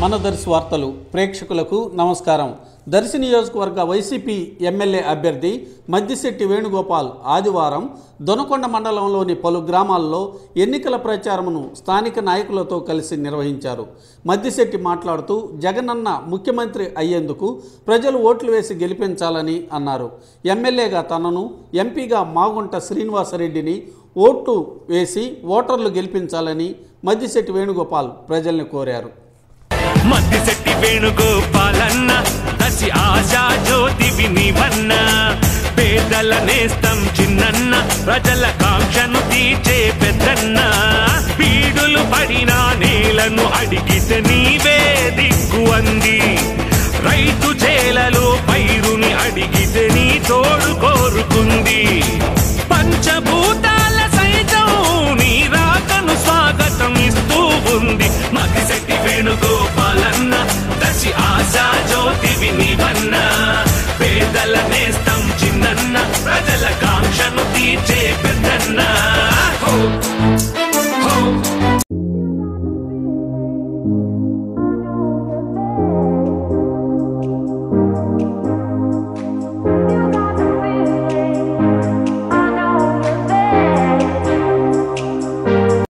మన దర్శి వార్తలు ప్రేక్షకులకు నమస్కారం దర్శి నియోజకవర్గ వైసీపీ ఎమ్మెల్యే అభ్యర్థి మద్దిశెట్టి వేణుగోపాల్ ఆదివారం దొనకొండ మండలంలోని పలు గ్రామాల్లో ఎన్నికల ప్రచారమును స్థానిక నాయకులతో కలిసి నిర్వహించారు మద్దిశెట్టి మాట్లాడుతూ జగనన్న ముఖ్యమంత్రి అయ్యేందుకు ప్రజలు ఓట్లు వేసి గెలిపించాలని అన్నారు ఎమ్మెల్యేగా తనను ఎంపీగా మాగుంట శ్రీనివాసరెడ్డిని ఓట్లు వేసి ఓటర్లు గెలిపించాలని మద్దిశెట్టి వేణుగోపాల్ ప్రజల్ని కోరారు మద్దిశెట్టి వేణుగోపాలన్న దశి ఆశా జ్యోతివి నీవన్న పేదల నేస్తం చిన్నన్న ప్రజల కాంక్షను తీర్చే పెద్దన్న పీడులు పడిన నేలను అడిగితే నీవే దిక్కు అంది రైతు చేలలో పైరుని అడిగితే నీ తోడు కోరుకుంది పంచభూతాల సైతం నీ రాకను స్వాగతం ఇస్తూ ఉంది మగిశెట్టి వేణుగోపాలన్న దశి ఆశా జ్యోతివి నీవన్న పేదల నేస్తం చిన్నన్న ప్రజల కాంక్షను తీర్చే పెద్దన్న హో!